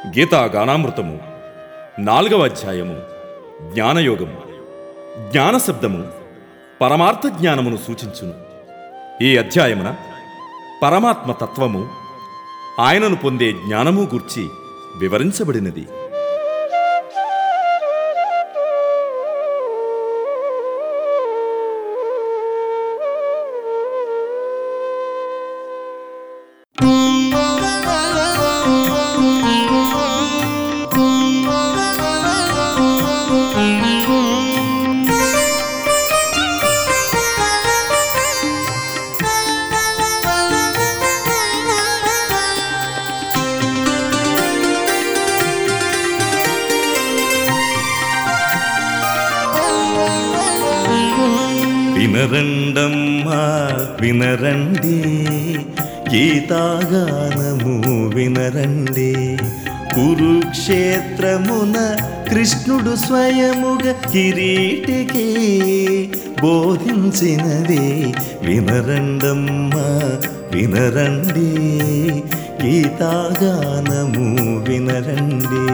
గీతా గానామృతము నాలుగవ అధ్యాయము జ్ఞానయోగము జ్ఞాన శబ్దము పరమార్థ జ్ఞానమును సూచించును ఈ అధ్యాయమున పరమాత్మ తత్వము ఆయనను పొందే జ్ఞానము గూర్చి వివరించబడినది వినరండమ్మా వినరండి గీతాగానము వినరండి కురుక్షేత్రమున కృష్ణుడు స్వయముగా కిరీటికి బోధించినది వినరండమ్మా వినరండి గీతాగానము వినరండి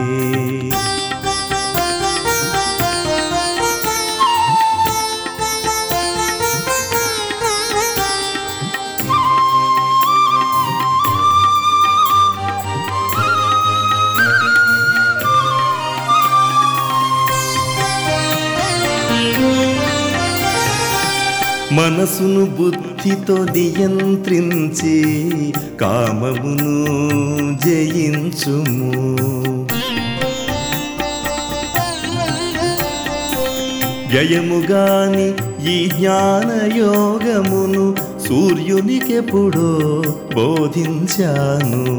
మనసును బుద్ధితో నియంత్రించి కామమును జయించుము జయముగాని ఈ జ్ఞానయోగమును సూర్యునికెప్పుడో బోధించాను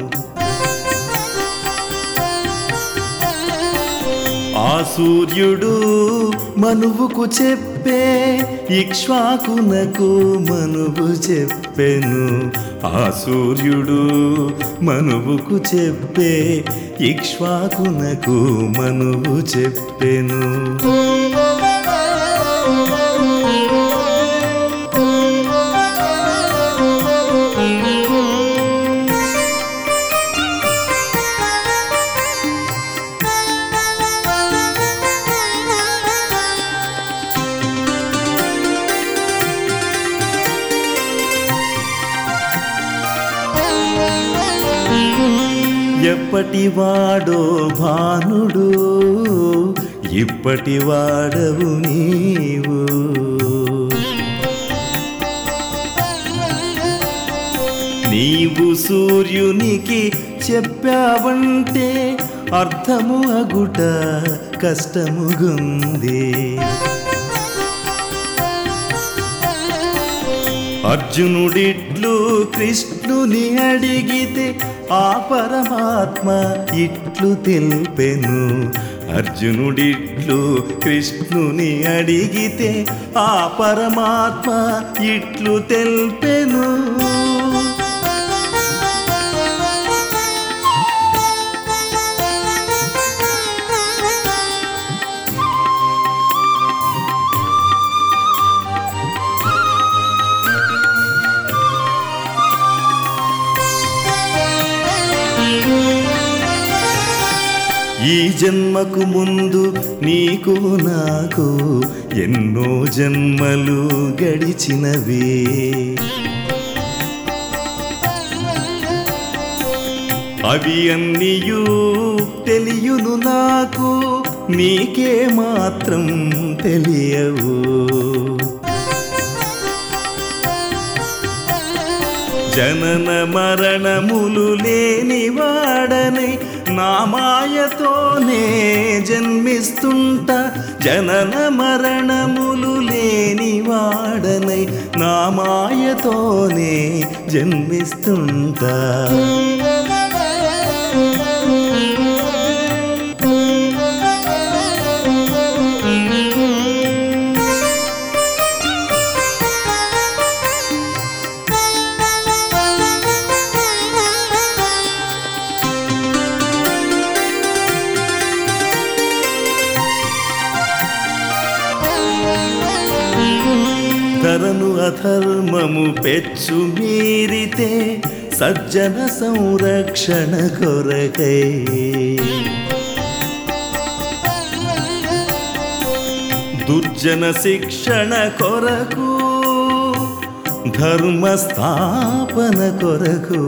ఆ సూర్యుడు మనువుకు చెప్పే ఇక్ష్వాకునకు మనువు చెప్పెను ఆ సూర్యుడు మనువుకు చెప్పే ఇక్ష్వాకునకు మనువు చెప్పెను ఎప్పటి వాడో భానుడు ఇప్పటి వాడవు నీవు నీవు సూర్యునికి చెప్పావంటే అర్థము అగుట కష్టముగుంది అర్జునుడిట్లు కృష్ణుని అడిగితే ఆ పరమాత్మ ఇట్లు తెలిపెను అర్జునుడిట్లు కృష్ణుని అడిగితే ఆ పరమాత్మ ఇట్లు తెలిపెను ఈ జన్మకు ముందు నీకు నాకు ఎన్నో జన్మలు గడిచినవే అవి అన్నియూ తెలియను నాకు నీకే మాత్రం తెలియవు జనన మరణములు లేని వాడని నా మాయతోనే జన్మిస్తుంట జనన మరణములు లేని వాడనై నా మాయతోనే జన్మిస్తుంటా ధరను అధర్మము పెచ్చు మీరితే సజ్జన సంరక్షణ కొరకై దుర్జన శిక్షణ కొరకు ధర్మ స్థాపన కొరకు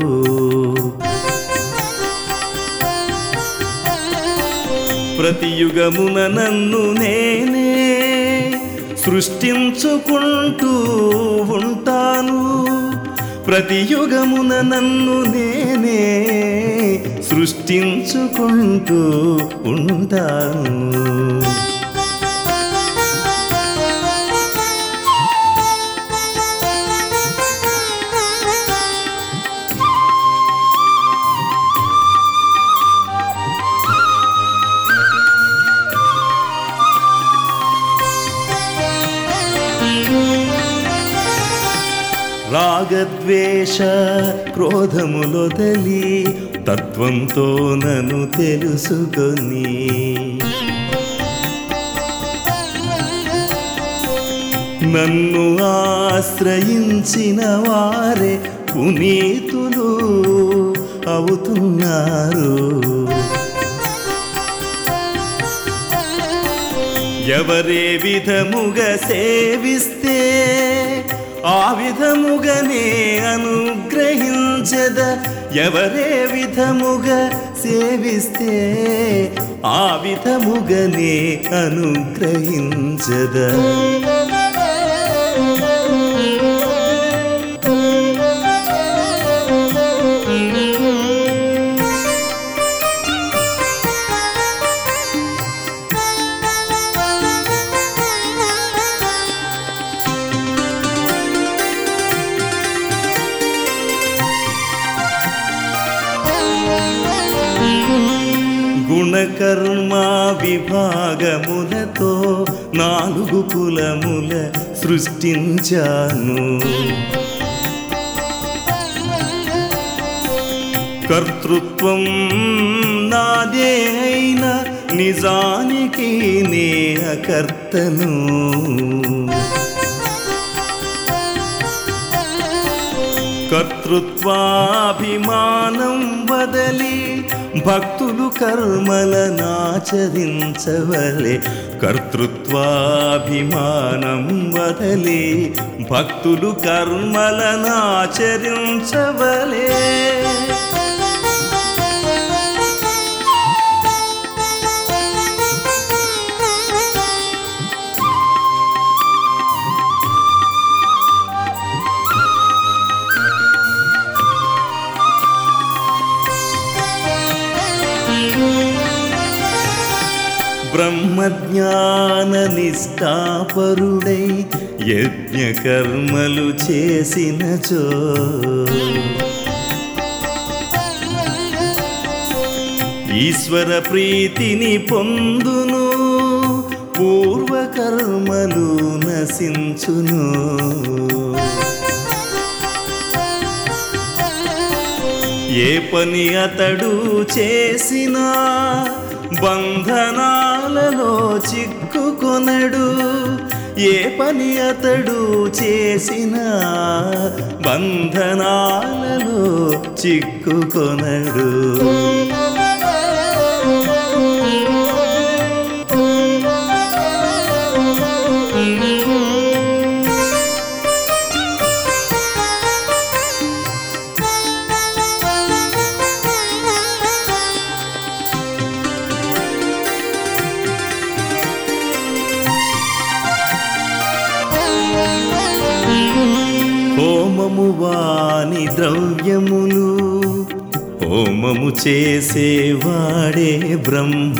ప్రతి యుగమున నన్ను నేనే సృష్టించుకుంటూ ఉంటాను ప్రతి యుగమున నన్ను నేనే సృష్టించుకుంటూ ఉంటాను రాగద్వేష క్రోధములొదలి తత్వంతో నన్ను తెలుసుకొని నన్ను ఆశ్రయించిన వారే పునీతులు అవుతున్నారు ఎవరే విధముగా సేవిస్తే ఆ విధముగానే అనుగ్రహించద ఎవరే విధముగా సేవిస్తే ఆ విధముగానే అనుగ్రహించద గుణకర్మ విభాగములతో నాలుగు కులముల సృష్టించాను కర్తృత్వం నాదే అయిన నిజానికి నే అకర్తను కర్తృత్వాభిమానం వదలి భక్తులు కర్మలనాచరించవలే కర్తృత్వాభిమానం వదలి భక్తులు కర్మలనాచరించవలే బ్రహ్మజ్ఞాన నిష్ఠాపరుడై యజ్ఞ కర్మలు చేసినచో ఈశ్వర ప్రీతిని పొందును పూర్వకర్మలు నశించును ఏ పని అతడు చేసినా బంధనాలలో చిక్కుకొనడు ఏ పని అతడు చేసినా బంధనాలలో చిక్కుకొనడు హోమము వాని ద్రవ్యములు హోమము చేసేవాడే బ్రహ్మ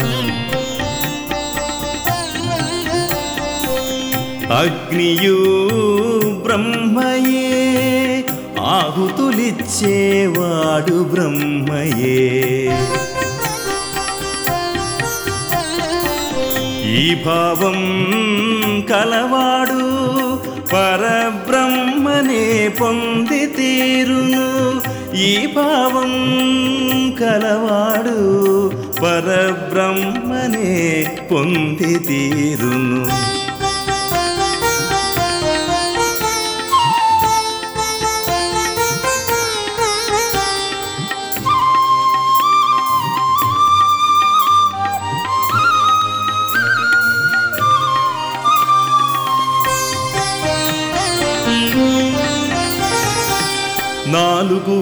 అగ్నియు బ్రహ్మయే ఆహుతులిచ్చేవాడు బ్రహ్మయే ఈ భావం కలవాడు పరబ్రహ్మనే పొంది తీరును ఈ భావం కలవాడు పరబ్రహ్మనే పొంది తీరును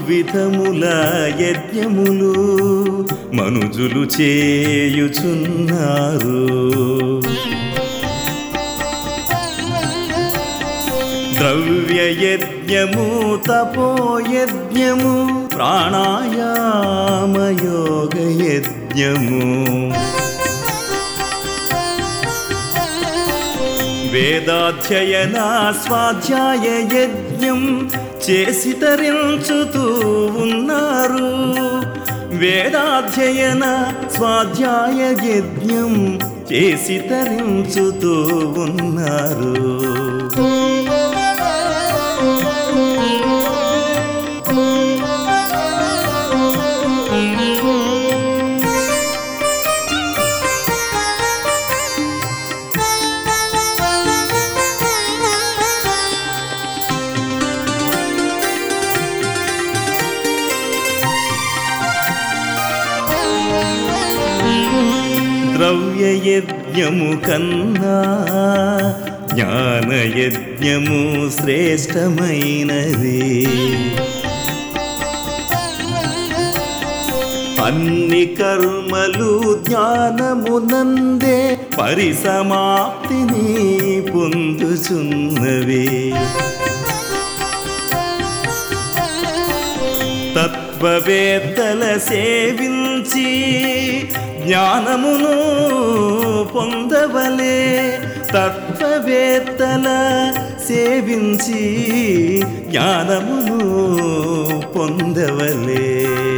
విధముల యజ్ఞములు మనుజులు చేయుచున్నారు ద్రవ్య యజ్ఞము తపోయజ్ఞము ప్రాణాయామయోగ యజ్ఞము వేదాధ్యయన స్వాధ్యాయ యజ్ఞం చేసి తరించుతూ ఉన్నారు వేదాధ్యయన స్వాధ్యాయ యజ్ఞం చేసి తరించుతూ ఉన్నారు ద్రవ్యయజ్ఞము కన్నా జ్ఞానయజ్ఞము శ్రేష్టమైనది అన్ని కర్మలు జ్ఞానమునందే పరిసమాప్తిని పొందుచున్నవి తత్వవేత్తల సేవించి జ్ఞానమును పొందవలే తత్వవేత్తల సేవించి జ్ఞానమును పొందవలే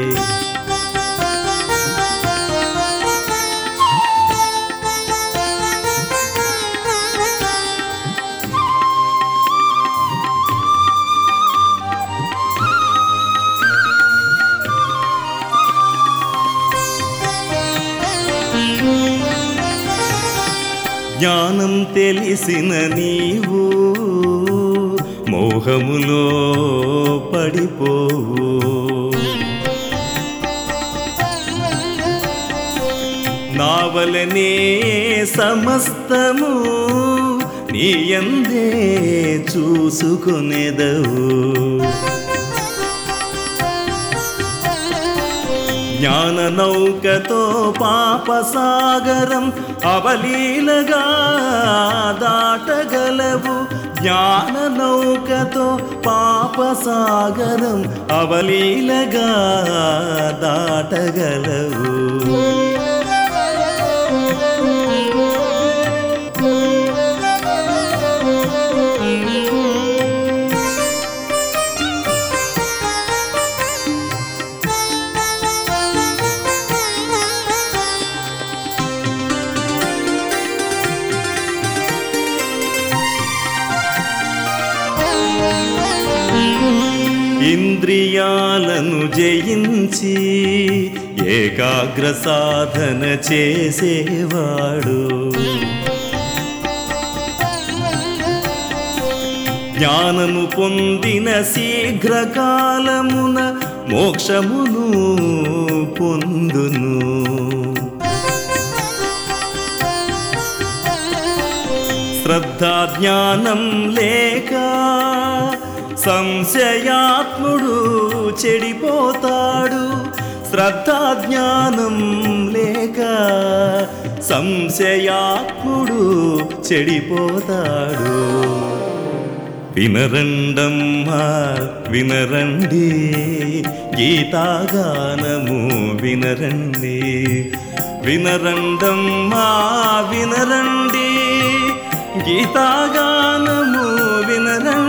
జ్ఞానం తెలిసిన నీవు మోహములో పడిపోవు నావలనే సమస్తము నీయందే చూసుకునేదవు జ్ఞాన నౌకతో పాపసాగరం అవలీలగా దాటగలవు జ్ఞాన నౌకతో పాపసాగరం అవలీలగా దాటగలవు ఇంద్రియాలను జయించి ఏకాగ్ర సాధన చేసేవాడు జ్ఞానము పొందిన శీఘ్రకాలమున మోక్షమును పొందును శ్రద్ధా జ్ఞానం లేక సంశయాత్ముడు చెడిపోతాడు శ్రద్ధా జ్ఞానం లేక సంశయాత్ముడు చెడిపోతాడు వినరండమ్మా వినరండి గీతాగానము వినరండి వినరండమ్మా వినరండి గీతాగానము వినరండి